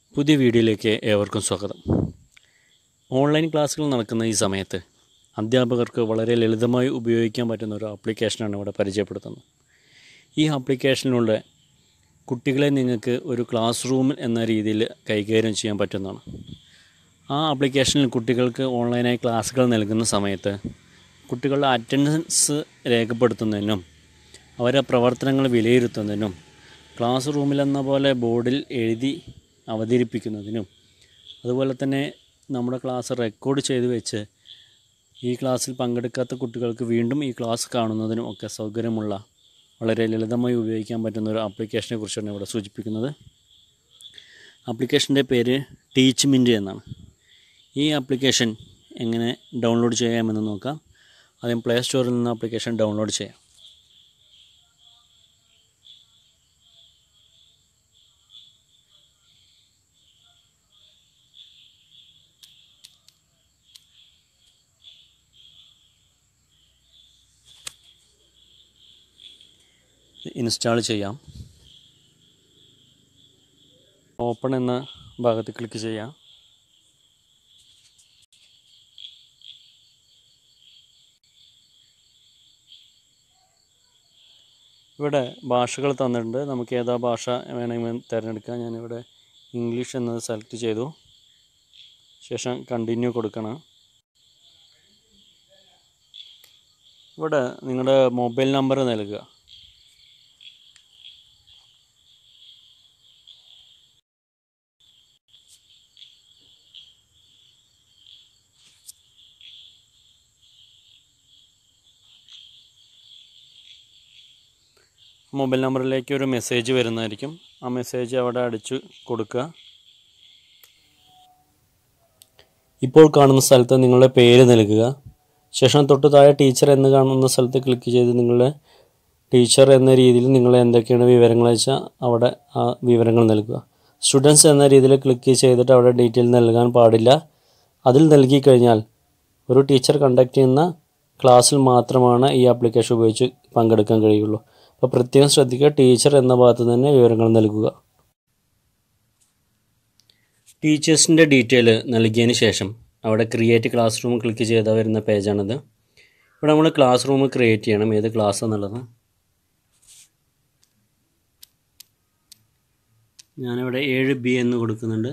പുതിയ വീഡിയോയിലേക്ക് ഏവർക്കും സ്വാഗതം ഓൺലൈൻ ക്ലാസ്സുകൾ നടക്കുന്ന ഈ സമയത്ത് അധ്യാപകർക്ക് വളരെ ലളിതമായി ഉപയോഗിക്കാൻ പറ്റുന്ന ഒരു ആപ്ലിക്കേഷനാണ് ഇവിടെ പരിചയപ്പെടുത്തുന്നത് ഈ ആപ്ലിക്കേഷനിലൂടെ കുട്ടികളെ നിങ്ങൾക്ക് ഒരു ക്ലാസ് റൂമിൽ എന്ന രീതിയിൽ കൈകാര്യം ചെയ്യാൻ പറ്റുന്നതാണ് ആ ആപ്ലിക്കേഷനിൽ കുട്ടികൾക്ക് ഓൺലൈനായി ക്ലാസ്സുകൾ നൽകുന്ന സമയത്ത് കുട്ടികളുടെ അറ്റൻഡൻസ് രേഖപ്പെടുത്തുന്നതിനും അവരുടെ പ്രവർത്തനങ്ങൾ വിലയിരുത്തുന്നതിനും ക്ലാസ് റൂമിലെന്ന പോലെ ബോർഡിൽ എഴുതി അവതരിപ്പിക്കുന്നതിനും അതുപോലെ തന്നെ നമ്മുടെ ക്ലാസ് റെക്കോർഡ് ചെയ്ത് വെച്ച് ഈ ക്ലാസ്സിൽ പങ്കെടുക്കാത്ത കുട്ടികൾക്ക് വീണ്ടും ഈ ക്ലാസ് കാണുന്നതിനും ഒക്കെ സൗകര്യമുള്ള വളരെ ലളിതമായി ഉപയോഗിക്കാൻ പറ്റുന്ന ഒരു ആപ്ലിക്കേഷനെ കുറിച്ചാണ് ഇവിടെ സൂചിപ്പിക്കുന്നത് ആപ്ലിക്കേഷൻ്റെ പേര് ടീച്ച് മിൻറ്റ് എന്നാണ് ഈ ആപ്ലിക്കേഷൻ എങ്ങനെ ഡൗൺലോഡ് ചെയ്യാമെന്ന് നോക്കാം ആദ്യം പ്ലേ സ്റ്റോറിൽ നിന്ന് ആപ്ലിക്കേഷൻ ഡൗൺലോഡ് ചെയ്യാം ഇൻസ്റ്റാൾ ചെയ്യാം ഓപ്പൺ എന്ന ഭാഗത്ത് ക്ലിക്ക് ചെയ്യാം ഇവിടെ ഭാഷകൾ തന്നിട്ടുണ്ട് നമുക്ക് ഏതാ ഭാഷ വേണമെങ്കിൽ തിരഞ്ഞെടുക്കാം ഞാനിവിടെ ഇംഗ്ലീഷ് എന്നത് സെലക്ട് ചെയ്തു ശേഷം കണ്ടിന്യൂ കൊടുക്കണം ഇവിടെ നിങ്ങളുടെ മൊബൈൽ നമ്പർ നൽകുക മൊബൈൽ നമ്പറിലേക്ക് ഒരു മെസ്സേജ് വരുന്നതായിരിക്കും ആ മെസ്സേജ് അവിടെ അടിച്ചു കൊടുക്കുക ഇപ്പോൾ കാണുന്ന സ്ഥലത്ത് നിങ്ങളുടെ പേര് നൽകുക ശേഷം തൊട്ട് താഴെ ടീച്ചർ എന്ന് കാണുന്ന സ്ഥലത്ത് ക്ലിക്ക് ചെയ്ത് നിങ്ങളുടെ ടീച്ചർ എന്ന രീതിയിൽ നിങ്ങൾ എന്തൊക്കെയാണ് വിവരങ്ങൾ വെച്ചാൽ അവിടെ ആ വിവരങ്ങൾ നൽകുക സ്റ്റുഡൻസ് എന്ന രീതിയിൽ ക്ലിക്ക് ചെയ്തിട്ട് അവിടെ ഡീറ്റെയിൽ നൽകാൻ പാടില്ല അതിൽ നൽകി കഴിഞ്ഞാൽ ഒരു ടീച്ചർ കണ്ടക്ട് ചെയ്യുന്ന ക്ലാസ്സിൽ മാത്രമാണ് ഈ ആപ്ലിക്കേഷൻ ഉപയോഗിച്ച് പങ്കെടുക്കാൻ കഴിയുള്ളൂ അപ്പോൾ പ്രത്യേകം ശ്രദ്ധിക്കുക ടീച്ചർ എന്ന ഭാഗത്ത് തന്നെ വിവരങ്ങൾ നൽകുക ടീച്ചേഴ്സിൻ്റെ ഡീറ്റെയിൽ നൽകിയതിന് ശേഷം അവിടെ ക്രിയേറ്റ് ക്ലാസ് റൂം ക്ലിക്ക് ചെയ്താൽ വരുന്ന പേജാണിത് ഇവിടെ നമ്മൾ ക്ലാസ് റൂം ക്രിയേറ്റ് ചെയ്യണം ഏത് ക്ലാസ് എന്നുള്ളത് ഞാനിവിടെ ഏഴ് ബി എന്ന് കൊടുക്കുന്നുണ്ട്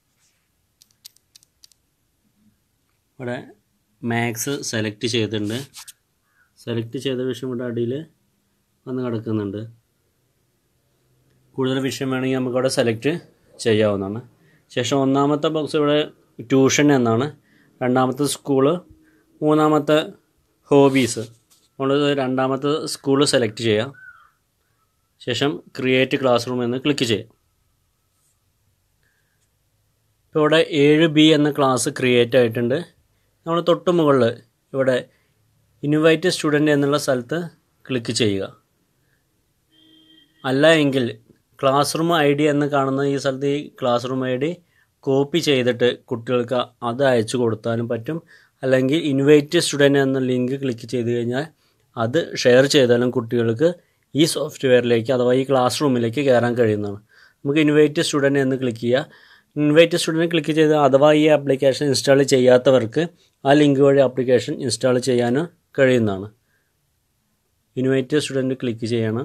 ഇവിടെ മാത്സ് സെലക്ട് ചെയ്തിട്ടുണ്ട് സെലക്ട് ചെയ്ത വിഷയം ഇവിടെ അടിയിൽ വന്ന് കിടക്കുന്നുണ്ട് കൂടുതൽ വിഷയം വേണമെങ്കിൽ നമുക്ക് അവിടെ സെലക്ട് ചെയ്യാവുന്നതാണ് ശേഷം ഒന്നാമത്തെ ബോക്സ് ഇവിടെ ട്യൂഷൻ എന്നാണ് രണ്ടാമത്തെ സ്കൂള് മൂന്നാമത്തെ ഹോബീസ് നമ്മൾ രണ്ടാമത്തെ സ്കൂള് സെലക്ട് ചെയ്യാം ശേഷം ക്രിയേറ്റ് ക്ലാസ് റൂം എന്ന് ക്ലിക്ക് ചെയ്യാം ഇപ്പോൾ ഇവിടെ ഏഴ് ബി എന്ന ക്ലാസ് ക്രിയേറ്റ് ആയിട്ടുണ്ട് നമ്മൾ തൊട്ട് മുകളിൽ ഇവിടെ ഇൻവൈറ്റ് സ്റ്റുഡൻ്റ് എന്നുള്ള സ്ഥലത്ത് ക്ലിക്ക് ചെയ്യുക അല്ല എങ്കിൽ ക്ലാസ് റൂം ഐ ഡി എന്ന് കാണുന്ന ഈ സ്ഥലത്ത് ഈ class room I D copy ചെയ്തിട്ട് കുട്ടികൾക്ക് അത് അയച്ചു കൊടുത്താലും പറ്റും അല്ലെങ്കിൽ ഇൻവൈറ്റ് സ്റ്റുഡൻ്റ് എന്ന ലിങ്ക് ക്ലിക്ക് ചെയ്ത് കഴിഞ്ഞാൽ അത് ഷെയർ ചെയ്താലും കുട്ടികൾക്ക് ഈ സോഫ്റ്റ്വെയറിലേക്ക് അഥവാ ഈ ക്ലാസ് റൂമിലേക്ക് കയറാൻ കഴിയുന്നതാണ് നമുക്ക് ഇൻവൈറ്റ് സ്റ്റുഡൻ്റ് എന്ന് ക്ലിക്ക് ചെയ്യുക ഇൻവൈറ്റ് സ്റ്റുഡൻറ്റ് ക്ലിക്ക് ചെയ്ത് അഥവാ ഈ ആപ്ലിക്കേഷൻ ഇൻസ്റ്റാൾ ചെയ്യാത്തവർക്ക് ആ ലിങ്ക് വഴി ആപ്ലിക്കേഷൻ ഇൻസ്റ്റാൾ ചെയ്യാൻ കഴിയുന്നതാണ് ഇൻവൈറ്റ് സ്റ്റുഡൻറ്റ് ക്ലിക്ക് ചെയ്യണം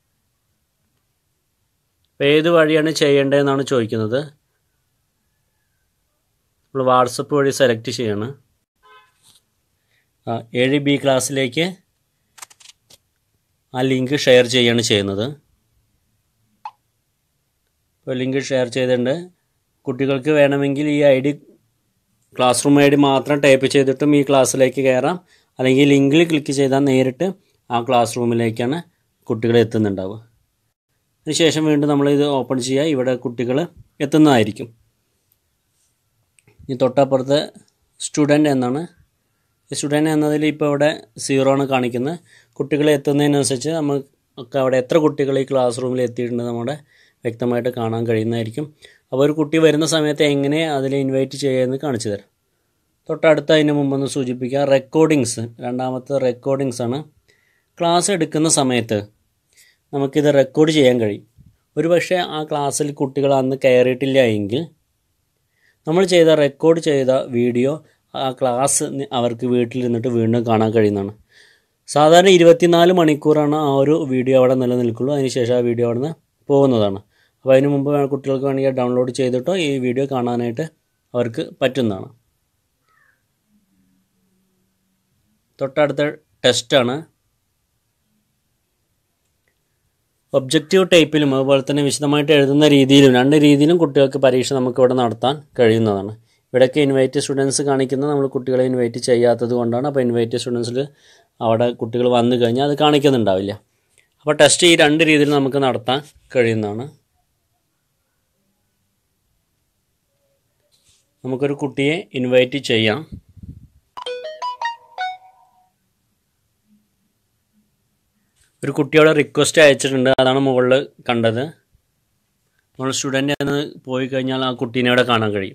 അപ്പോൾ ഏത് വഴിയാണ് ചെയ്യേണ്ടതെന്നാണ് ചോദിക്കുന്നത് നമ്മൾ വാട്സപ്പ് വഴി സെലക്ട് ചെയ്യണം ആ ഏഴ് ബി ക്ലാസ്സിലേക്ക് ആ ലിങ്ക് ഷെയർ ചെയ്യാണ് ചെയ്യുന്നത് ഇപ്പോൾ ലിങ്ക് ഷെയർ ചെയ്തിട്ടുണ്ട് കുട്ടികൾക്ക് വേണമെങ്കിൽ ഈ I D class room I D മാത്രം ടൈപ്പ് ചെയ്തിട്ടും ഈ ക്ലാസ്സിലേക്ക് കയറാം അല്ലെങ്കിൽ ലിങ്കിൽ ക്ലിക്ക് ചെയ്താൽ നേരിട്ട് ആ ക്ലാസ് റൂമിലേക്കാണ് കുട്ടികൾ എത്തുന്നുണ്ടാവുക അതിനുശേഷം വീണ്ടും നമ്മൾ ഇത് ഓപ്പൺ ചെയ്യുക ഇവിടെ കുട്ടികൾ എത്തുന്നതായിരിക്കും ഈ തൊട്ടപ്പുറത്ത് സ്റ്റുഡൻ്റ് എന്നാണ് ഈ സ്റ്റുഡൻ്റ് എന്നതിൽ ഇപ്പോൾ ഇവിടെ സീറോ ആണ് കാണിക്കുന്നത് കുട്ടികൾ എത്തുന്നതിനനുസരിച്ച് നമുക്ക് അവിടെ എത്ര കുട്ടികൾ ഈ ക്ലാസ് റൂമിൽ എത്തിയിട്ടുണ്ട് നമ്മുടെ വ്യക്തമായിട്ട് കാണാൻ കഴിയുന്നതായിരിക്കും അപ്പോൾ ഒരു കുട്ടി വരുന്ന സമയത്ത് എങ്ങനെ അതിൽ ഇൻവൈറ്റ് ചെയ്യുമെന്ന് കാണിച്ചു തരാം തൊട്ടടുത്ത് അതിന് മുമ്പൊന്ന് സൂചിപ്പിക്കുക റെക്കോർഡിങ്സ് രണ്ടാമത്തെ റെക്കോർഡിങ്സ് ആണ് ക്ലാസ് എടുക്കുന്ന സമയത്ത് നമുക്കിത് റെക്കോർഡ് ചെയ്യാൻ കഴിയും ഒരുപക്ഷെ ആ ക്ലാസ്സിൽ കുട്ടികൾ അന്ന് കയറിയിട്ടില്ല എങ്കിൽ നമ്മൾ ചെയ്ത റെക്കോർഡ് ചെയ്ത വീഡിയോ ആ ക്ലാസ് നി- അവർക്ക് വീട്ടിലിരുന്നിട്ട് വീണ്ടും കാണാൻ കഴിയുന്നതാണ് സാധാരണ ഇരുപത്തിനാല് മണിക്കൂറാണ് ആ ഒരു വീഡിയോ അവിടെ നിലനിൽക്കുള്ളൂ അതിനുശേഷം ആ വീഡിയോ അവിടെ നിന്ന് പോകുന്നതാണ് അപ്പോൾ അതിന് മുമ്പ് വേ- കുട്ടികൾക്ക് വേണമെങ്കിൽ ഡൗൺലോഡ് ചെയ്തിട്ടോ ഈ വീഡിയോ കാണാനായിട്ട് അവർക്ക് പറ്റുന്നതാണ് തൊട്ടടുത്ത ടെസ്റ്റാണ് ഒബ്ജക്റ്റീവ് ടൈപ്പിലും അതുപോലെ തന്നെ വിശദമായിട്ട് എഴുതുന്ന രീതിയിലും രണ്ട് രീതിയിലും കുട്ടികൾക്ക് പരീക്ഷ നമുക്ക് ഇവിടെ നടത്താൻ കഴിയുന്നതാണ് ഇവിടെയൊക്കെ ഇൻവൈറ്റ് സ്റ്റുഡൻസ് കാണിക്കുന്നത് നമ്മൾ കുട്ടികളെ ഇൻവൈറ്റ് ചെയ്യാത്തത് കൊണ്ടാണ് അപ്പോൾ ഇൻവൈറ്റ് സ്റ്റുഡൻസിൽ അവിടെ കുട്ടികൾ വന്നു കഴിഞ്ഞാൽ അത് കാണിക്കുന്നുണ്ടാവില്ല അപ്പോൾ ടെസ്റ്റ് ഈ രണ്ട് രീതിയിൽ നമുക്ക് നടത്താൻ കഴിയുന്നതാണ് നമുക്കൊരു കുട്ടിയെ ഇൻവൈറ്റ് ചെയ്യാം ഒരു കുട്ടിയോട് റിക്വസ്റ്റ് അയച്ചിട്ടുണ്ട് അതാണ് മുകളിൽ കണ്ടത് നമ്മൾ സ്റ്റുഡൻ്റ് എന്ന് പോയി കഴിഞ്ഞാൽ ആ കുട്ടീനെ അവിടെ കാണാൻ കഴിയും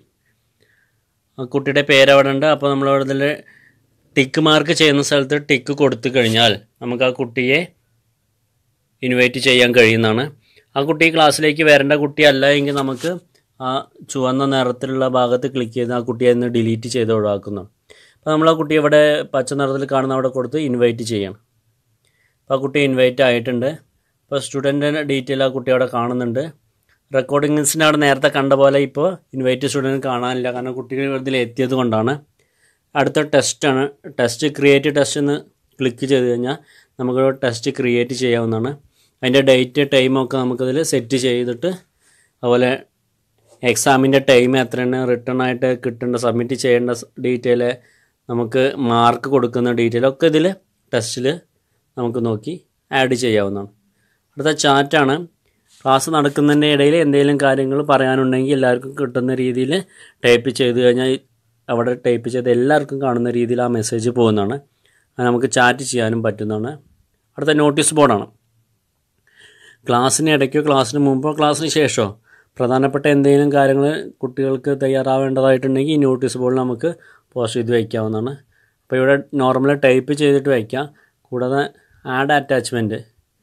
ആ കുട്ടിയുടെ പേര് അവിടെ ഉണ്ട് അപ്പോൾ നമ്മൾ അവിടെ ഇതിൽ ടിക്ക് മാർക്ക് ചെയ്യുന്ന സ്ഥലത്ത് ടിക്ക് കൊടുത്തു കഴിഞ്ഞാൽ നമുക്ക് ആ കുട്ടിയെ ഇൻവൈറ്റ് ചെയ്യാൻ കഴിയുന്നതാണ് ആ കുട്ടി ക്ലാസ്സിലേക്ക് വരേണ്ട കുട്ടിയല്ല എങ്കിൽ നമുക്ക് ആ ചുവന്ന നിറത്തിലുള്ള ഭാഗത്ത് ക്ലിക്ക് ചെയ്ത് ആ കുട്ടിയെ ഒന്ന് ഡിലീറ്റ് ചെയ്ത് ഒഴിവാക്കുന്നതാണ് അപ്പോൾ നമ്മൾ ആ കുട്ടി ഇവിടെ പച്ച നിറത്തിൽ കാണുന്ന അവിടെ കൊടുത്ത് ഇൻവൈറ്റ് ചെയ്യണം അപ്പോൾ ആ കുട്ടി ഇൻവൈറ്റ് ആയിട്ടുണ്ട് ഇപ്പോൾ സ്റ്റുഡൻറ്റിൻ്റെ ഡീറ്റെയിൽ ആ കുട്ടി അവിടെ കാണുന്നുണ്ട് റെക്കോർഡിങ്സിൻ്റെ അവിടെ നേരത്തെ കണ്ട പോലെ ഇപ്പോൾ ഇൻവൈറ്റ് സ്റ്റുഡൻറ്റ് കാണാനില്ല കാരണം കുട്ടികൾ ഇതിൽ എത്തിയത് കൊണ്ടാണ് അടുത്ത ടെസ്റ്റാണ് ടെസ്റ്റ് ക്രിയേറ്റ് ടെസ്റ്റ് എന്ന് ക്ലിക്ക് ചെയ്ത് കഴിഞ്ഞാൽ നമുക്ക് ടെസ്റ്റ് ക്രിയേറ്റ് ചെയ്യാവുന്നതാണ് അതിൻ്റെ ഡേറ്റ് ടൈമൊക്കെ നമുക്കതിൽ സെറ്റ് ചെയ്തിട്ട് അതുപോലെ എക്സാമിൻ്റെ ടൈം എത്രയാണ് റിട്ടേൺ ആയിട്ട് കിട്ടേണ്ട സബ്മിറ്റ് ചെയ്യേണ്ട ഡീറ്റെയിൽ നമുക്ക് മാർക്ക് കൊടുക്കുന്ന ഡീറ്റെയിൽ ഒക്കെ ഇതിൽ ടെസ്റ്റിൽ നമുക്ക് നോക്കി ആഡ് ചെയ്യാവുന്നതാണ് അടുത്ത ചാറ്റാണ് ക്ലാസ് നടക്കുന്നതിൻ്റെ ഇടയിൽ എന്തെങ്കിലും കാര്യങ്ങൾ പറയാനുണ്ടെങ്കിൽ എല്ലാവർക്കും കിട്ടുന്ന രീതിയിൽ ടൈപ്പ് ചെയ്ത് കഴിഞ്ഞാൽ അവിടെ ടൈപ്പ് ചെയ്ത് എല്ലാവർക്കും കാണുന്ന രീതിയിൽ ആ മെസ്സേജ് പോകുന്നതാണ് അത് നമുക്ക് ചാറ്റ് ചെയ്യാനും പറ്റുന്നതാണ് അടുത്ത നോട്ടീസ് ബോർഡാണ് ക്ലാസ്സിന് ഇടയ്ക്കോ ക്ലാസ്സിന് മുമ്പോ ക്ലാസ്സിന് ശേഷമോ പ്രധാനപ്പെട്ട എന്തെങ്കിലും കാര്യങ്ങൾ കുട്ടികൾക്ക് തയ്യാറാവേണ്ടതായിട്ടുണ്ടെങ്കിൽ ഈ നോട്ടീസ് ബോർഡിൽ നമുക്ക് പോസ്റ്റ് ചെയ്ത് വയ്ക്കാവുന്നതാണ് അപ്പോൾ ഇവിടെ നോർമൽ ടൈപ്പ് ചെയ്തിട്ട് വയ്ക്കാം കൂടാതെ ആഡ് അറ്റാച്ച്മെൻറ്റ്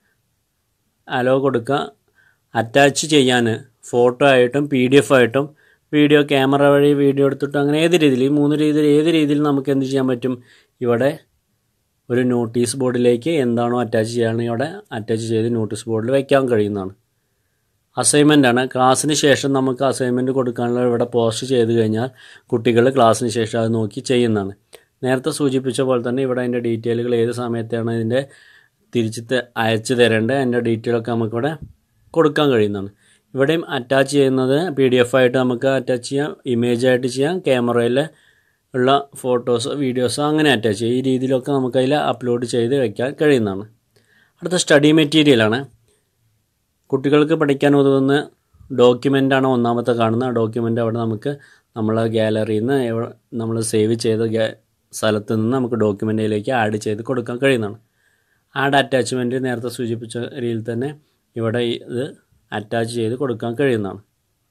അലോ കൊടുക്കുക അറ്റാച്ച് ചെയ്യാൻ ഫോട്ടോ ആയിട്ടും പി ഡി എഫ് ആയിട്ടും വീഡിയോ ക്യാമറ വഴി വീഡിയോ എടുത്തിട്ട് അങ്ങനെ ഏത് രീതിയിൽ ഈ മൂന്ന് രീതിയിൽ ഏത് രീതിയിൽ നമുക്ക് എന്ത് ചെയ്യാൻ പറ്റും ഇവിടെ ഒരു നോട്ടീസ് ബോർഡിലേക്ക് എന്താണോ അറ്റാച്ച് ചെയ്യുകയാണെങ്കിൽ അവിടെ അറ്റാച്ച് ചെയ്ത് നോട്ടീസ് ബോർഡിൽ വയ്ക്കാൻ കഴിയുന്നതാണ് അസൈൻമെൻ്റ് ആണ് ക്ലാസ്സിന് ശേഷം നമുക്ക് അസൈൻമെൻറ്റ് കൊടുക്കാനുള്ള ഇവിടെ പോസ്റ്റ് ചെയ്ത് കഴിഞ്ഞാൽ കുട്ടികൾ ക്ലാസ്സിന് ശേഷം അത് നോക്കി ചെയ്യുന്നതാണ് നേരത്തെ സൂചിപ്പിച്ച പോലെ തന്നെ ഇവിടെ അതിൻ്റെ ഡീറ്റെയിലുകൾ ഏത് സമയത്താണ് ഇതിൻ്റെ തിരിച്ച് ത- അയച്ചു തരേണ്ടത് അതിൻ്റെ ഡീറ്റെയിലൊക്കെ നമുക്കിവിടെ കൊടുക്കാൻ കഴിയുന്നതാണ് ഇവിടെയും അറ്റാച്ച് ചെയ്യുന്നത് പി ഡി എഫ് ആയിട്ട് നമുക്ക് അറ്റാച്ച് ചെയ്യാം ഇമേജ് ആയിട്ട് ചെയ്യാം ക്യാമറയിൽ ഉള്ള ഫോട്ടോസ് വീഡിയോസ് അങ്ങനെ അറ്റാച്ച് ചെയ്യാം ഈ രീതിയിലൊക്കെ നമുക്കതിൽ അപ്ലോഡ് ചെയ്ത് വയ്ക്കാൻ കഴിയുന്നതാണ് അടുത്ത സ്റ്റഡി മെറ്റീരിയലാണ് കുട്ടികൾക്ക് പഠിക്കാൻ ഉതകുന്ന ഡോക്യുമെൻ്റാണ് ഒന്നാമത്തെ കാണുന്നത് ആ ഡോക്യുമെൻ്റ് അവിടെ നമുക്ക് നമ്മളെ ഗാലറിയിൽ നിന്ന് എവ- നമ്മൾ സേവ് ചെയ്ത ഗാ- സ്ഥലത്ത് നിന്ന് നമുക്ക് ഡോക്യുമെൻറ്റിലേക്ക് ആഡ് ചെയ്ത് കൊടുക്കാൻ കഴിയുന്നതാണ് ആഡ് അറ്റാച്ച്മെൻറ്റ് നേരത്തെ സൂചിപ്പിച്ച രീതിയിൽ തന്നെ ഇവിടെ ഇത് അറ്റാച്ച് ചെയ്ത് കൊടുക്കാൻ കഴിയുന്നതാണ്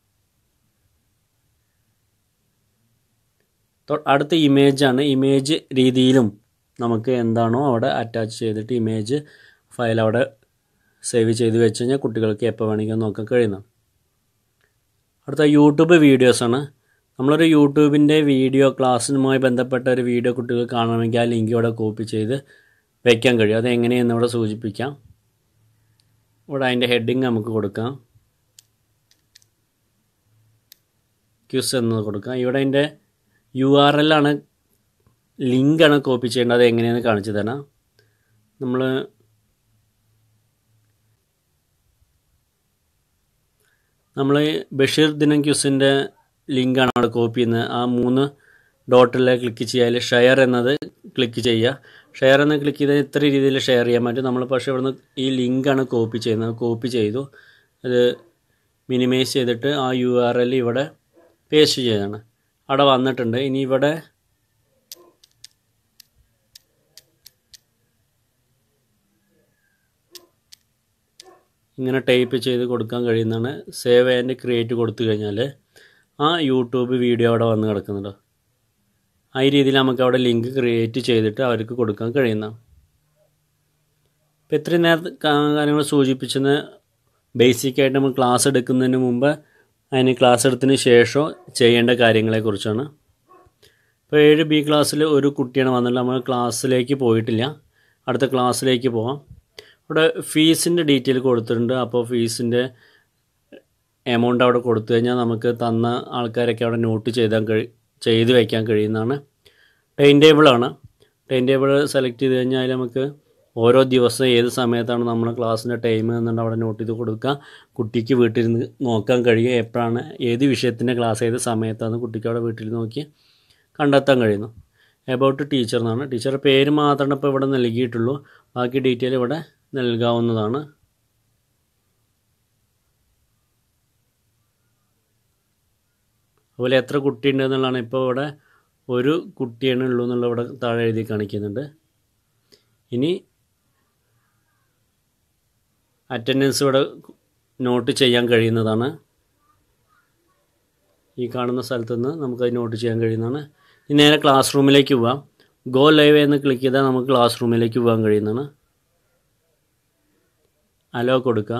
തൊ- അടുത്ത ഇമേജാണ് ഇമേജ് രീതിയിലും നമുക്ക് എന്താണോ അവിടെ അറ്റാച്ച് ചെയ്തിട്ട് ഇമേജ് ഫയൽ അവിടെ സേവ് ചെയ്ത് വെച്ച് കഴിഞ്ഞാൽ കുട്ടികൾക്ക് എപ്പോൾ വേണമെങ്കിലും നോക്കാൻ കഴിയുന്നതാണ് അടുത്ത യൂട്യൂബ് വീഡിയോസാണ് നമ്മളൊരു യൂട്യൂബിൻ്റെ വീഡിയോ ക്ലാസ്സിനുമായി ബന്ധപ്പെട്ട ഒരു വീഡിയോ കുട്ടികൾ കാണണമെങ്കിൽ ആ ലിങ്ക് ഇവിടെ കോപ്പി ചെയ്ത് വയ്ക്കാൻ കഴിയും അത് എങ്ങനെയെന്ന് ഇവിടെ സൂചിപ്പിക്കാം ഇവിടെ അതിൻ്റെ ഹെഡിങ് നമുക്ക് കൊടുക്കാം ക്യൂസ് എന്ന് കൊടുക്കാം ഇവിടെ അതിൻ്റെ യു ആർ എൽ ആണ് ലിങ്കാണ് കോപ്പി ചെയ്യേണ്ടത് അത് എങ്ങനെയാണെന്ന് കാണിച്ചു തരാം നമ്മൾ നമ്മൾ ബഷീർ ദിനം ക്യൂസിൻ്റെ ലിങ്കാണ് അവിടെ കോപ്പി ചെയ്യുന്നത് ആ മൂന്ന് ഡോട്ടിൽ ക്ലിക്ക് ചെയ്യുക അതിൽ ഷെയർ എന്നത് ക്ലിക്ക് ചെയ്യുക ഷെയർ എന്ന് ക്ലിക്ക് ചെയ്താൽ ഇത്ര രീതിയിൽ ഷെയർ ചെയ്യാൻ പറ്റും നമ്മൾ പക്ഷേ ഇവിടുന്ന് ഈ ലിങ്കാണ് കോപ്പി ചെയ്യുന്നത് കോപ്പി ചെയ്തു അത് മിനിമൈസ് ചെയ്തിട്ട് ആ യു ആർ എൽ ഇവിടെ പേസ്റ്റ് ചെയ്താണ് അവിടെ വന്നിട്ടുണ്ട് ഇനി ഇവിടെ ഇങ്ങനെ ടൈപ്പ് ചെയ്ത് കൊടുക്കാൻ കഴിയുന്നതാണ് സേവ് ആൻഡ് ക്രിയേറ്റ് കൊടുത്തു കഴിഞ്ഞാൽ ആ യൂട്യൂബ് വീഡിയോ അവിടെ വന്ന് കിടക്കുന്നുണ്ട് ആ ഈ രീതിയിൽ നമുക്ക് അവിടെ ലിങ്ക് ക്രിയേറ്റ് ചെയ്തിട്ട് അവർക്ക് കൊടുക്കാൻ കഴിയുന്നതാണ് അപ്പോൾ ഇത്രയും നേരത്തെ കാ- കാര്യങ്ങൾ സൂചിപ്പിച്ചെന്ന് ബേസിക്കായിട്ട് നമ്മൾ ക്ലാസ് എടുക്കുന്നതിന് മുമ്പ് അതിന് ക്ലാസ് എടുത്തതിന് ശേഷം ചെയ്യേണ്ട കാര്യങ്ങളെക്കുറിച്ചാണ് ഇപ്പോൾ ഏഴ് ബി ക്ലാസ്സിൽ ഒരു കുട്ടിയാണ് വന്നിട്ട് നമ്മൾ ക്ലാസ്സിലേക്ക് പോയിട്ടില്ല അടുത്ത ക്ലാസ്സിലേക്ക് പോവാം ഇവിടെ ഫീസിൻ്റെ ഡീറ്റെയിൽ കൊടുത്തിട്ടുണ്ട് അപ്പോൾ ഫീസിൻ്റെ എമൗണ്ട് അവിടെ കൊടുത്തു കഴിഞ്ഞാൽ നമുക്ക് തന്ന ആൾക്കാരൊക്കെ അവിടെ നോട്ട് ചെയ്താൽ കഴി ചെയ്ത് വയ്ക്കാൻ കഴിയുന്നതാണ് ടൈം ടേബിളാണ് ടൈം ടേബിൾ സെലക്ട് ചെയ്ത് കഴിഞ്ഞാൽ അതിൽ നമുക്ക് ഓരോ ദിവസം ഏത് സമയത്താണ് നമ്മുടെ ക്ലാസ്സിൻ്റെ ടൈം എന്നുണ്ട് അവിടെ നോട്ട് ചെയ്ത് കൊടുക്കുക കുട്ടിക്ക് വീട്ടിലിരുന്ന് നോക്കാൻ കഴിയും എപ്പോഴാണ് ഏത് വിഷയത്തിൻ്റെ ക്ലാസ് ഏത് സമയത്താണ് കുട്ടിക്ക് അവിടെ വീട്ടിൽ നോക്കി കണ്ടെത്താൻ കഴിയുന്നു എബൌട്ട് ടീച്ചർ എന്നാണ് ടീച്ചറുടെ പേര് മാത്രമാണ് ഇപ്പോൾ ഇവിടെ നൽകിയിട്ടുള്ളൂ ബാക്കി ഡീറ്റെയിൽ ഇവിടെ നൽകാവുന്നതാണ് അതുപോലെ എത്ര കുട്ടിയുണ്ട് എന്നുള്ളതാണ് ഇപ്പോൾ ഇവിടെ ഒരു കുട്ടിയാണ് ഉള്ളൂ എന്നുള്ള ഇവിടെ താഴെ എഴുതി കാണിക്കുന്നുണ്ട് ഇനി അറ്റൻഡൻസ് ഇവിടെ നോട്ട് ചെയ്യാൻ കഴിയുന്നതാണ് ഈ കാണുന്ന സ്ഥലത്ത് നിന്ന് നമുക്കത് നോട്ട് ചെയ്യാൻ കഴിയുന്നതാണ് ഇനി നേരെ ക്ലാസ് റൂമിലേക്ക് പോവാം ഗോ ലൈവ് എന്ന് ക്ലിക്ക് ചെയ്താൽ നമുക്ക് ക്ലാസ് റൂമിലേക്ക് പോകാൻ കഴിയുന്നതാണ് അലോ കൊടുക്കുക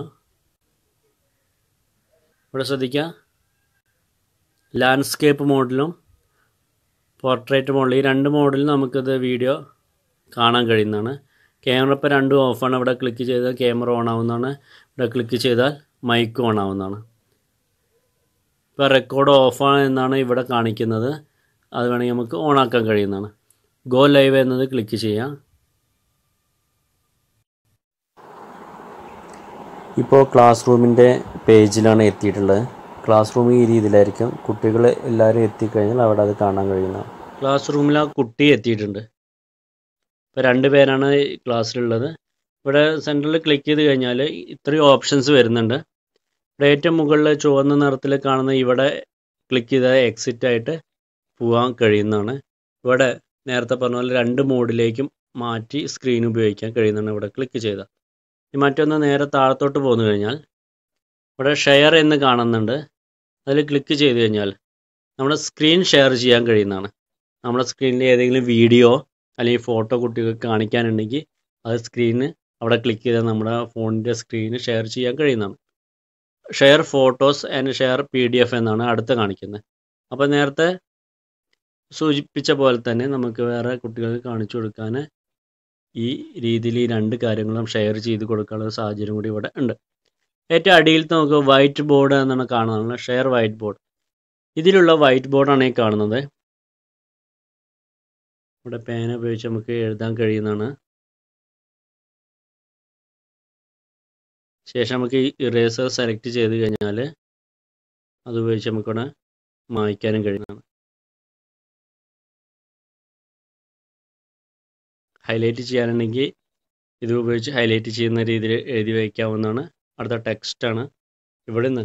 ഇവിടെ ശ്രദ്ധിക്കുക ലാൻഡ്സ്കേപ്പ് മോഡിലും പോർട്രേറ്റ് മോഡിലും ഈ രണ്ട് മോഡിലും നമുക്കിത് വീഡിയോ കാണാൻ കഴിയുന്നതാണ് ക്യാമറ ഇപ്പോൾ രണ്ടും ഓഫാണ് ഇവിടെ ക്ലിക്ക് ചെയ്താൽ ക്യാമറ ഓൺ ആവുന്നതാണ് ഇവിടെ ക്ലിക്ക് ചെയ്താൽ മൈക്ക് ഓൺ ആവുന്നതാണ് ഇപ്പോൾ റെക്കോർഡ് ഓഫാണ് എന്നാണ് ഇവിടെ കാണിക്കുന്നത് അത് വേണമെങ്കിൽ നമുക്ക് ഓൺ ആക്കാൻ കഴിയുന്നതാണ് ഗോ ലൈവ് എന്നത് ക്ലിക്ക് ചെയ്യാം ഇപ്പോൾ ക്ലാസ് റൂമിൻ്റെ പേജിലാണ് എത്തിയിട്ടുള്ളത് ക്ലാസ് റൂം ഈ രീതിയിലായിരിക്കും കുട്ടികൾ എല്ലാവരും എത്തിക്കഴിഞ്ഞാൽ അവിടെ അത് കാണാൻ കഴിയുന്നതാണ് ക്ലാസ് റൂമിൽ ആ കുട്ടി എത്തിയിട്ടുണ്ട് ഇപ്പോൾ രണ്ട് പേരാണ് ക്ലാസ്സിലുള്ളത് ഇവിടെ സെൻറ്ററിൽ ക്ലിക്ക് ചെയ്ത് കഴിഞ്ഞാൽ ഇത്രയും ഓപ്ഷൻസ് വരുന്നുണ്ട് ഇവിടെ ഏറ്റവും മുകളിൽ ചുവന്ന നിറത്തിൽ കാണുന്ന ഇവിടെ ക്ലിക്ക് ചെയ്താൽ എക്സിറ്റ് ആയിട്ട് പോകാൻ കഴിയുന്നതാണ് ഇവിടെ നേരത്തെ പറഞ്ഞ പോലെ രണ്ട് മോഡിലേക്കും മാറ്റി സ്ക്രീൻ ഉപയോഗിക്കാൻ കഴിയുന്നതാണ് ഇവിടെ ക്ലിക്ക് ചെയ്താൽ ഇനി മറ്റൊന്ന് നേരെ താഴത്തോട്ട് പോന്നു കഴിഞ്ഞാൽ ഇവിടെ ഷെയർ എന്ന് കാണുന്നുണ്ട് അതിൽ ക്ലിക്ക് ചെയ്ത് കഴിഞ്ഞാൽ നമ്മുടെ സ്ക്രീൻ ഷെയർ ചെയ്യാൻ കഴിയുന്നതാണ് നമ്മുടെ സ്ക്രീനിൽ ഏതെങ്കിലും വീഡിയോ അല്ലെങ്കിൽ ഫോട്ടോ കുട്ടികൾക്ക് കാണിക്കാനുണ്ടെങ്കിൽ അത് സ്ക്രീന് അവിടെ ക്ലിക്ക് ചെയ്താൽ നമ്മുടെ ഫോണിൻ്റെ സ്ക്രീന് ഷെയർ ചെയ്യാൻ കഴിയുന്നതാണ് share photos and share P D F എന്നാണ് അടുത്ത് കാണിക്കുന്നത് അപ്പോൾ നേരത്തെ സൂചിപ്പിച്ച പോലെ തന്നെ നമുക്ക് വേറെ കുട്ടികൾക്ക് കാണിച്ചു കൊടുക്കാൻ ഈ രീതിയിൽ ഈ രണ്ട് കാര്യങ്ങളും ഷെയർ ചെയ്ത് കൊടുക്കാനുള്ള സാഹചര്യം കൂടി ഇവിടെ ഉണ്ട് ഏറ്റവും അടിയിലത്തെ നമുക്ക് വൈറ്റ് ബോർഡ് എന്നാണ് കാണുന്നത് ഷെയർ വൈറ്റ് ബോർഡ് ഇതിലുള്ള വൈറ്റ് ബോർഡാണ് ഈ കാണുന്നത് ഇവിടെ പേന ഉപയോഗിച്ച് നമുക്ക് എഴുതാൻ കഴിയുന്നതാണ് ശേഷം നമുക്ക് ഈ ഇറേസർ സെലക്ട് ചെയ്ത് കഴിഞ്ഞാൽ അത് ഉപയോഗിച്ച് നമുക്കിവിടെ മായ്ക്കാനും കഴിയുന്നതാണ് ഹൈലൈറ്റ് ചെയ്യാനുണ്ടെങ്കിൽ ഇത് ഉപയോഗിച്ച് ഹൈലൈറ്റ് ചെയ്യുന്ന രീതിയിൽ എഴുതി വയ്ക്കാവുന്നതാണ് അടുത്ത ടെക്സ്റ്റാണ് ഇവിടെ നിന്ന്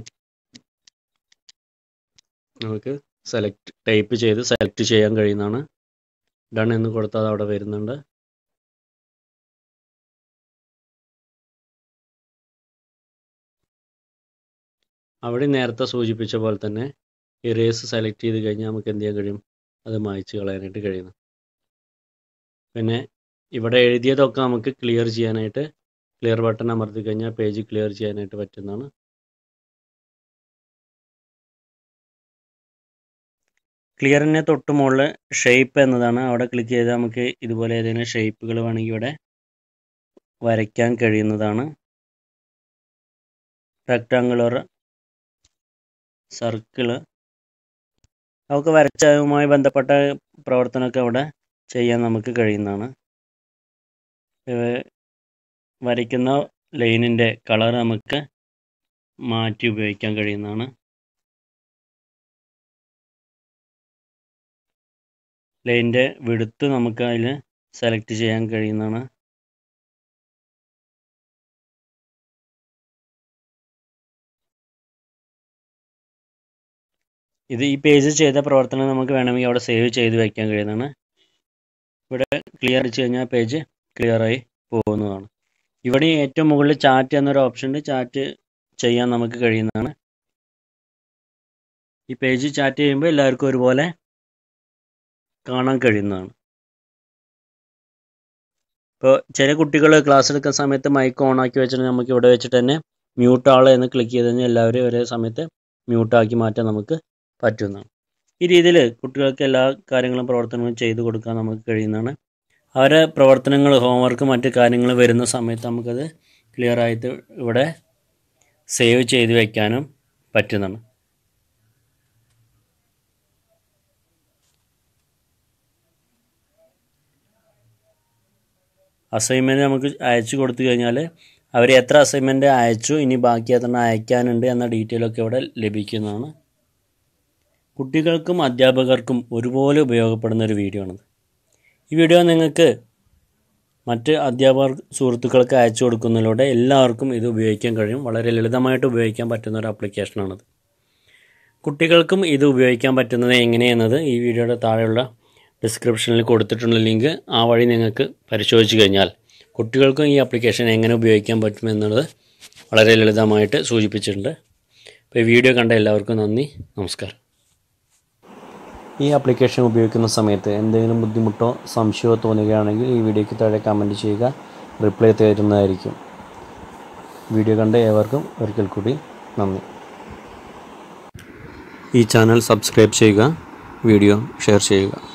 നമുക്ക് സെലക്ട് ടൈപ്പ് ചെയ്ത് സെലക്ട് ചെയ്യാൻ കഴിയുന്നതാണ് ഡൺ എന്ന് കൊടുത്താൽ അത് അവിടെ വരുന്നുണ്ട് അവിടെ നേരത്തെ സൂചിപ്പിച്ച പോലെ തന്നെ ഇറേസ് സെലക്ട് ചെയ്ത് കഴിഞ്ഞാൽ നമുക്ക് എന്ത് ചെയ്യാൻ കഴിയും അത് മായ്ച്ച് കളയാനായിട്ട് കഴിയുന്നു പിന്നെ ഇവിടെ എഴുതിയതൊക്കെ നമുക്ക് ക്ലിയർ ചെയ്യാനായിട്ട് ക്ലിയർ ബട്ടൺ അമർത്തി കഴിഞ്ഞാൽ പേജ് ക്ലിയർ ചെയ്യാനായിട്ട് പറ്റുന്നതാണ് ക്ലിയറിനെ തൊട്ട് മുകളിൽ ഷേപ്പ് എന്നതാണ് അവിടെ ക്ലിക്ക് ചെയ്താൽ നമുക്ക് ഇതുപോലെ ഏതെങ്കിലും ഷേപ്പുകൾ വേണമെങ്കിൽ ഇവിടെ വരയ്ക്കാൻ കഴിയുന്നതാണ് റെക്റ്റാങ്കുലർ സർക്കിള് നമുക്ക് വരച്ചതുമായി ബന്ധപ്പെട്ട പ്രവർത്തനമൊക്കെ അവിടെ ചെയ്യാൻ നമുക്ക് കഴിയുന്നതാണ് വരയ്ക്കുന്ന ലൈനിൻ്റെ കളർ നമുക്ക് മാറ്റി ഉപയോഗിക്കാൻ കഴിയുന്നതാണ് ലൈനിൻ്റെ വിടുത്ത് നമുക്ക് അതിൽ സെലക്ട് ചെയ്യാൻ കഴിയുന്നതാണ് ഇത് ഈ പേജ് ചെയ്ത പ്രവർത്തനം നമുക്ക് വേണമെങ്കിൽ അവിടെ സേവ് ചെയ്ത് വയ്ക്കാൻ കഴിയുന്നതാണ് ഇവിടെ ക്ലിയർ അടിച്ചു കഴിഞ്ഞാൽ പേജ് ക്ലിയറായി പോകുന്നതാണ് ഇവിടെ ഏറ്റവും മുകളിൽ ചാറ്റ് എന്നൊരു ഓപ്ഷൻ ഉണ്ട് ചാറ്റ് ചെയ്യാൻ നമുക്ക് കഴിയുന്നതാണ് ഈ പേജ് ചാറ്റ് ചെയ്യുമ്പോൾ എല്ലാവർക്കും ഒരുപോലെ കാണാൻ കഴിയുന്നതാണ് ഇപ്പോൾ ചില കുട്ടികൾ ക്ലാസ് എടുക്കുന്ന സമയത്ത് മൈക്ക് ഓൺ ആക്കി വെച്ചിട്ട് നമുക്ക് ഇവിടെ വെച്ചിട്ട് തന്നെ മ്യൂട്ട് ആൾ എന്ന് ക്ലിക്ക് ചെയ്ത് കഴിഞ്ഞാൽ എല്ലാവരെയും ഒരേ സമയത്ത് മ്യൂട്ടാക്കി മാറ്റാൻ നമുക്ക് പറ്റുന്നതാണ് ഈ രീതിയിൽ കുട്ടികൾക്ക് എല്ലാ കാര്യങ്ങളും പ്രവർത്തനങ്ങളും ചെയ്തു കൊടുക്കാൻ നമുക്ക് കഴിയുന്നതാണ് അവരെ പ്രവർത്തനങ്ങൾ ഹോംവർക്ക് മറ്റ് കാര്യങ്ങൾ വരുന്ന സമയത്ത് നമുക്കത് ക്ലിയർ ആയിട്ട് ഇവിടെ സേവ് ചെയ്ത് വയ്ക്കാനും പറ്റുന്നതാണ് അസൈൻമെൻറ്റ് നമുക്ക് അയച്ചു കൊടുത്തു കഴിഞ്ഞാൽ അവർ എത്ര അസൈൻമെൻറ്റ് അയച്ചു ഇനി ബാക്കി എത്ര അയക്കാനുണ്ട് എന്ന ഡീറ്റെയിലൊക്കെ ഇവിടെ ലഭിക്കുന്നതാണ് കുട്ടികൾക്കും അധ്യാപകർക്കും ഒരുപോലെ ഉപയോഗപ്പെടുന്ന ഒരു വീഡിയോ ആണിത് ഈ വീഡിയോ നിങ്ങൾക്ക് മറ്റ് അധ്യാപകർ സുഹൃത്തുക്കൾക്ക് അയച്ചു കൊടുക്കുന്നതിലൂടെ എല്ലാവർക്കും ഇത് ഉപയോഗിക്കാൻ കഴിയും വളരെ ലളിതമായിട്ട് ഉപയോഗിക്കാൻ പറ്റുന്ന ഒരു ആപ്ലിക്കേഷനാണിത് കുട്ടികൾക്കും ഇത് ഉപയോഗിക്കാൻ പറ്റുന്നത് എങ്ങനെയെന്നത് ഈ വീഡിയോയുടെ താഴെയുള്ള ഡിസ്ക്രിപ്ഷനിൽ കൊടുത്തിട്ടുള്ള ലിങ്ക് ആ വഴി നിങ്ങൾക്ക് പരിശോധിച്ച് കഴിഞ്ഞാൽ കുട്ടികൾക്കും ഈ ആപ്ലിക്കേഷൻ എങ്ങനെ ഉപയോഗിക്കാൻ പറ്റുമെന്നുള്ളത് വളരെ ലളിതമായിട്ട് സൂചിപ്പിച്ചിട്ടുണ്ട് അപ്പോൾ ഈ വീഡിയോ കണ്ട എല്ലാവർക്കും നന്ദി നമസ്കാരം ഈ ആപ്ലിക്കേഷൻ ഉപയോഗിക്കുന്ന സമയത്ത് എന്തെങ്കിലും ബുദ്ധിമുട്ടോ സംശയമോ തോന്നുകയാണെങ്കിൽ ഈ വീഡിയോയ്ക്ക് താഴെ കമൻറ്റ് ചെയ്യുക റിപ്ലൈ തരുന്നതായിരിക്കും വീഡിയോ കണ്ട ഏവർക്കും ഒരിക്കൽ കൂടി നന്ദി ഈ ചാനൽ സബ്സ്ക്രൈബ് ചെയ്യുക വീഡിയോ ഷെയർ ചെയ്യുക